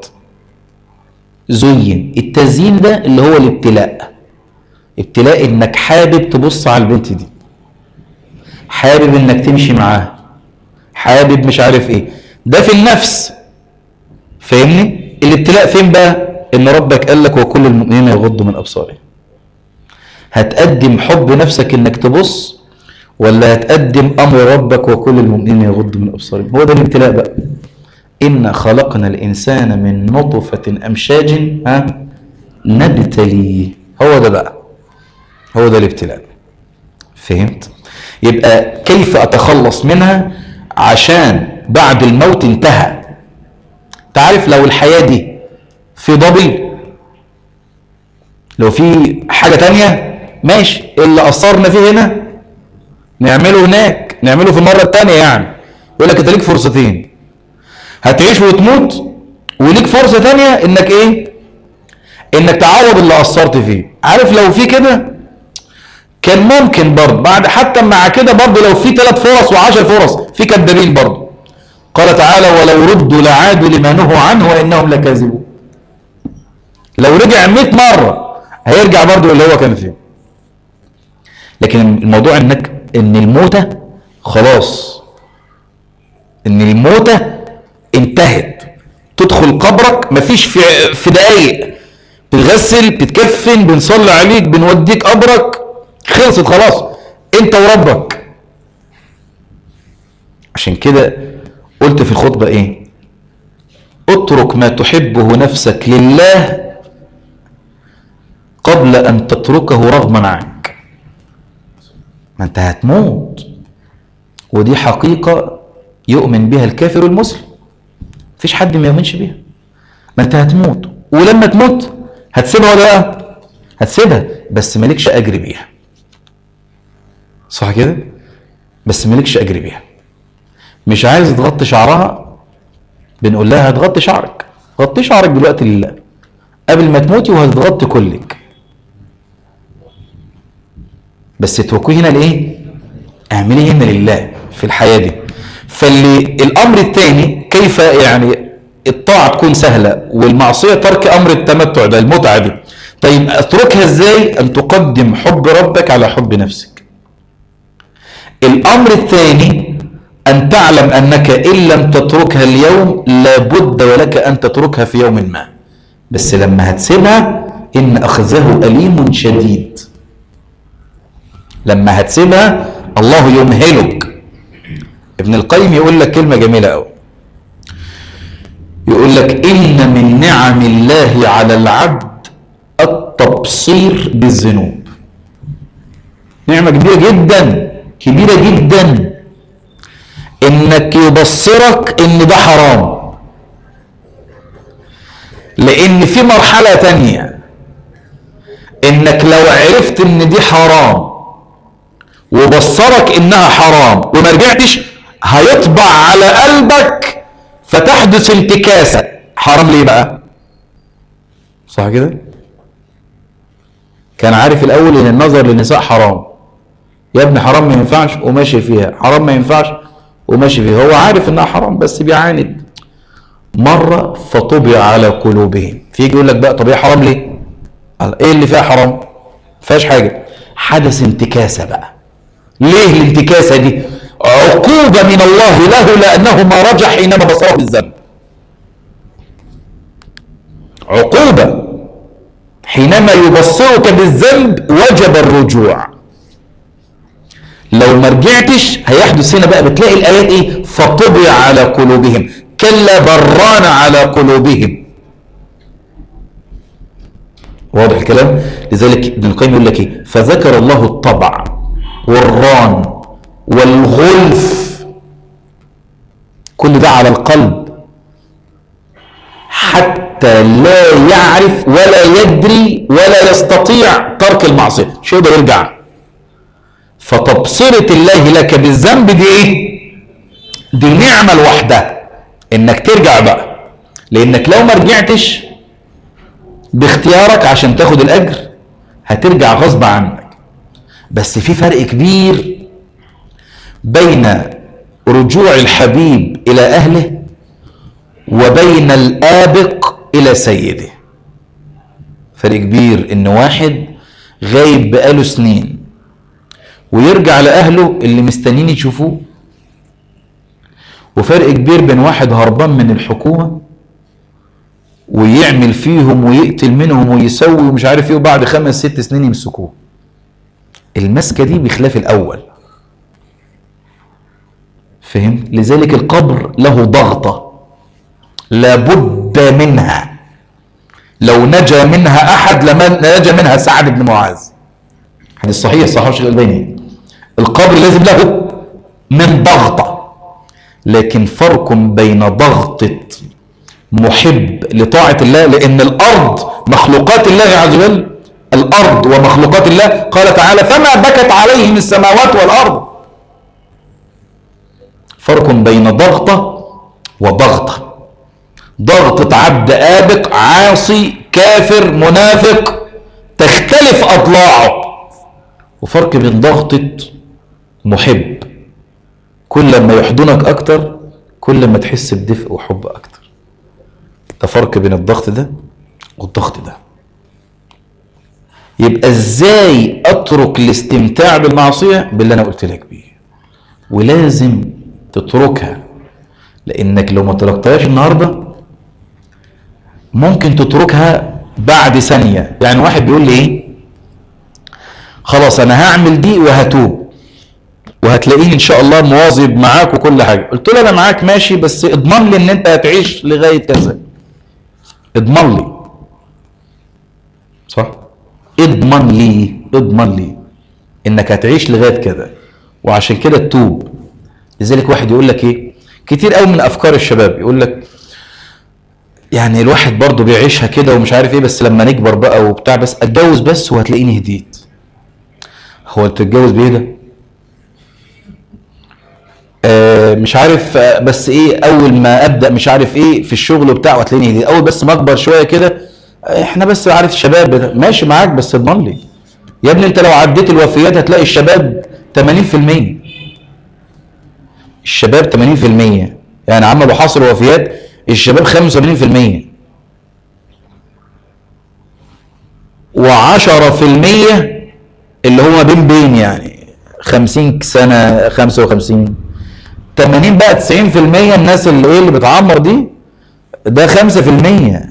A: زين التزيين ده اللي هو الابتلاء ابتلاء انك حابب تبص على البنت دي حابب انك تمشي معاها حابب مش عارف ايه ده في النفس فاهمني الابتلاء فين بقى ان ربك قال لك وكل المؤمنين يغضوا من ابصارهم هتقدم حب نفسك انك تبص ولا هتقدم امر ربك وكل المؤمنين يغضوا من ابصارهم هو ده الابتلاء بقى إنا خلقنا الإنسان من نطفة أمشاج ها نبتليه هو ده بقى هو ده الابتلاء فهمت يبقى كيف أتخلص منها عشان بعد الموت انتهى تعرف لو الحياة دي في دبل لو في حاجة تانية ماشي اللي قصرنا فيه هنا نعمله هناك نعمله في المرة التانية يعني يقول لك انت ليك فرصتين هتعيش وتموت وليك فرصة تانية انك ايه انك تعوض اللي قصرت فيه عارف لو في كده كان ممكن برضه بعد حتى مع كده برضه لو في ثلاث فرص وعشر فرص في كذابين برضه قال تعالى ولو ردوا لعادوا لما نهوا عنه وانهم لكاذبون لو رجع 100 مره هيرجع برضه اللي هو كان فيه لكن الموضوع انك ان الموتة خلاص ان الموتة انتهت تدخل قبرك مفيش في في دقايق بتغسل بتتكفن بنصلي عليك بنوديك قبرك خلصت خلاص انت وربك عشان كده قلت في الخطبة ايه اترك ما تحبه نفسك لله قبل ان تتركه رغما عنك ما انت هتموت ودي حقيقة يؤمن بها الكافر والمسلم مفيش حد ما يؤمنش بيها ما انت هتموت ولما تموت هتسيبها ولا لا هتسيبها بس مالكش اجر بيها صح كده بس مالكش اجر بيها مش عايز تغطي شعرها بنقول لها هتغطي شعرك غطي شعرك دلوقتي لله قبل ما تموتي وهتغطي كلك بس تتركوه هنا لايه اعمليه هنا لله في الحياه دي فاللي الامر الثاني كيف يعني الطاعه تكون سهله والمعصيه ترك امر التمتع ده المتعه دي طيب اتركها ازاي ان تقدم حب ربك على حب نفسك الامر الثاني ان تعلم انك ان لم تتركها اليوم لابد ولك ان تتركها في يوم ما بس لما هتسيبها ان اخذه اليم شديد لما هتسيبها الله يمهلك ابن القيم يقول لك كلمه جميله قوي يقول لك ان من نعم الله على العبد التبصير بالذنوب نعمه كبيره جدا كبيره جدا انك يبصرك ان ده حرام لان في مرحله تانية انك لو عرفت ان دي حرام وبصرك انها حرام وما رجعتش هيطبع على قلبك فتحدث انتكاسه حرام ليه بقى صح كده كان عارف الاول ان النظر للنساء حرام يا ابني حرام ما ينفعش وماشي فيها حرام ما ينفعش وماشي فيها هو عارف انها حرام بس بيعاند مرة فطبع على قلوبهم فيجي يقول لك بقى طب هي حرام ليه ايه اللي فيها حرام فيهاش حاجة حدث انتكاسة بقى ليه الانتكاسة دي عقوبة من الله له لأنه ما رجع حينما بصره بالذنب عقوبة حينما يبصرك بالذنب وجب الرجوع لو ما رجعتش هيحدث هنا بقى بتلاقي الايات ايه فطبع على قلوبهم كلا بران على قلوبهم واضح الكلام لذلك ابن القيم يقول لك ايه فذكر الله الطبع والران والغلف كل ده على القلب حتى لا يعرف ولا يدري ولا يستطيع ترك المعصيه مش يقدر يرجع فتبصرة الله لك بالذنب دي ايه دي نعمة لوحدها انك ترجع بقى لانك لو ما رجعتش باختيارك عشان تاخد الاجر هترجع غصب عنك بس في فرق كبير بين رجوع الحبيب الى اهله وبين الابق الى سيده فرق كبير ان واحد غايب بقاله سنين ويرجع لأهله اللي مستنين يشوفوه وفرق كبير بين واحد هربان من الحكومة ويعمل فيهم ويقتل منهم ويسوي ومش عارف ايه وبعد خمس ست سنين يمسكوه المسكة دي بخلاف الأول فهمت لذلك القبر له ضغطة لابد منها لو نجا منها أحد لما نجا منها سعد بن معاذ حديث صحيح صحيح الشيخ الألباني القبر لازم له من ضغطة لكن فرق بين ضغطة محب لطاعة الله لأن الأرض مخلوقات الله عز وجل الأرض ومخلوقات الله قال تعالى فما بكت عليهم السماوات والأرض فرق بين ضغطة وضغطة ضغطة عبد آبق عاصي كافر منافق تختلف أضلاعه وفرق بين ضغطة محب كل ما يحضنك أكتر كل ما تحس بدفء وحب أكتر ده فرق بين الضغط ده والضغط ده يبقى ازاي اترك الاستمتاع بالمعصية باللي انا قلت لك بيه ولازم تتركها لانك لو ما تركتهاش النهاردة ممكن تتركها بعد ثانية يعني واحد بيقول لي ايه خلاص انا هعمل دي وهتوب وهتلاقيني ان شاء الله مواظب معاك وكل حاجة قلت له انا معاك ماشي بس اضمن لي ان انت هتعيش لغاية كذا اضمن لي صح اضمن لي اضمن لي انك هتعيش لغايه كده وعشان كده تتوب لذلك واحد يقول لك ايه كتير قوي من افكار الشباب يقول لك يعني الواحد برضه بيعيشها كده ومش عارف ايه بس لما نكبر بقى وبتاع بس اتجوز بس وهتلاقيني هديت هو انت تتجوز بايه ده آه، مش عارف آه، بس ايه اول ما ابدا مش عارف ايه في الشغل وبتاع وهتلاقيني دي اول بس ما اكبر شويه كده آه، احنا بس عارف الشباب بت- ماشي معاك بس اضمن لي يا ابني انت لو عديت الوفيات هتلاقي الشباب 80% الشباب 80% يعني عم ابو حاصل وفيات الشباب 75% و10% اللي هو بين بين يعني 50 سنه 55 80 بقى 90% الناس اللي ايه اللي بتعمر دي ده 5%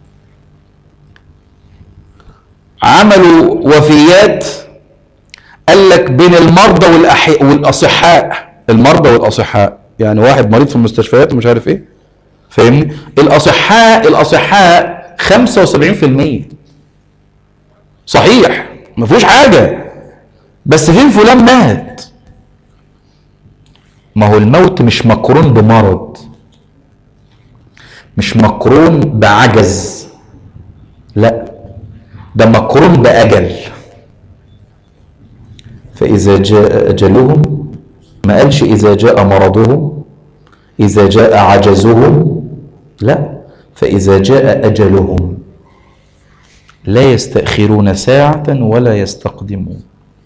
A: عملوا وفيات قال لك بين المرضى والأحي... والاصحاء المرضى والاصحاء يعني واحد مريض في المستشفيات ومش عارف ايه فاهمني الاصحاء الاصحاء 75% صحيح ما فيهوش حاجه بس فين فلان مات ما هو الموت مش مقرون بمرض مش مقرون بعجز لا ده مقرون بأجل فإذا جاء أجلهم ما قالش إذا جاء مرضهم إذا جاء عجزهم لا فإذا جاء أجلهم لا يستأخرون ساعة ولا يستقدمون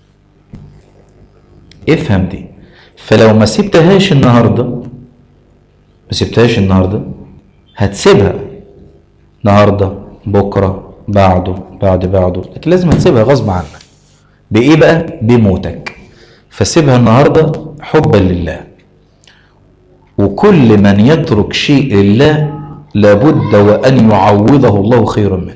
A: افهم دي فلو ما سبتهاش النهاردة ما سبتهاش النهاردة هتسيبها النهاردة بكرة بعده بعد بعده لكن لازم هتسيبها غصب عنك بإيه بقى؟ بموتك فسيبها النهاردة حبا لله وكل من يترك شيء لله لابد وأن يعوضه الله خيرا منه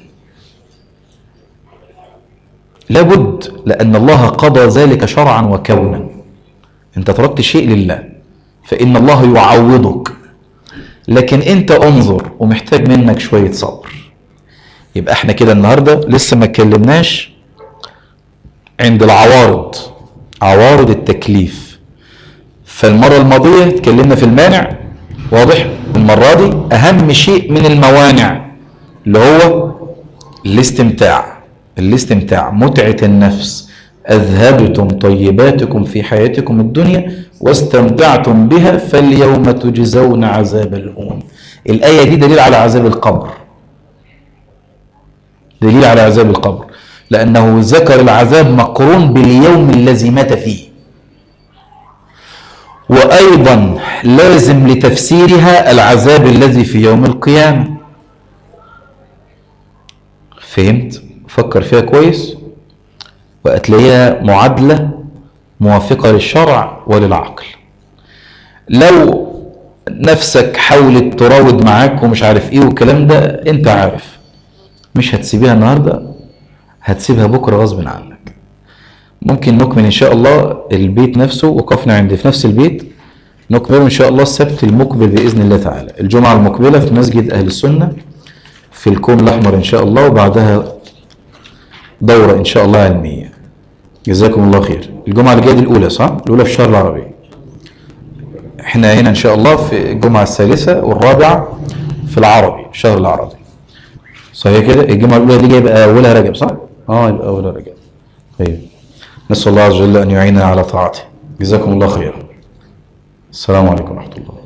A: لابد لأن الله قضى ذلك شرعا وكونا انت تركت شيء لله فإن الله يعوضك لكن انت انظر ومحتاج منك شوية صبر يبقى احنا كده النهاردة لسه ما اتكلمناش عند العوارض عوارض التكليف فالمرة الماضية اتكلمنا في المانع واضح المرة دي أهم شيء من الموانع اللي هو الاستمتاع الاستمتاع متعة النفس أذهبتم طيباتكم في حياتكم الدنيا واستمتعتم بها فاليوم تجزون عذاب الهون الآية دي دليل على عذاب القبر دليل على عذاب القبر لأنه ذكر العذاب مقرون باليوم الذي مات فيه وأيضا لازم لتفسيرها العذاب الذي في يوم القيامة فهمت؟ فكر فيها كويس وهتلاقيها معادلة موافقة للشرع وللعقل لو نفسك حاولت تراود معاك ومش عارف ايه والكلام ده انت عارف مش هتسيبها النهارده هتسيبها بكره غصب عنك ممكن نكمل ان شاء الله البيت نفسه وقفنا عند في نفس البيت نكمله ان شاء الله السبت المقبل باذن الله تعالى الجمعه المقبله في مسجد اهل السنه في الكون الاحمر ان شاء الله وبعدها دوره ان شاء الله علميه جزاكم الله خير الجمعه اللي جايه دي الاولى صح الاولى في الشهر العربي احنا هنا ان شاء الله في الجمعه الثالثه والرابعه في العربي الشهر العربي صحيح كده الجمعه الاولى دي جايبه اولها رجب صح اه يبقى اولها رجب طيب نسال الله عز وجل ان يعيننا على طاعته جزاكم الله خيرا السلام عليكم ورحمه الله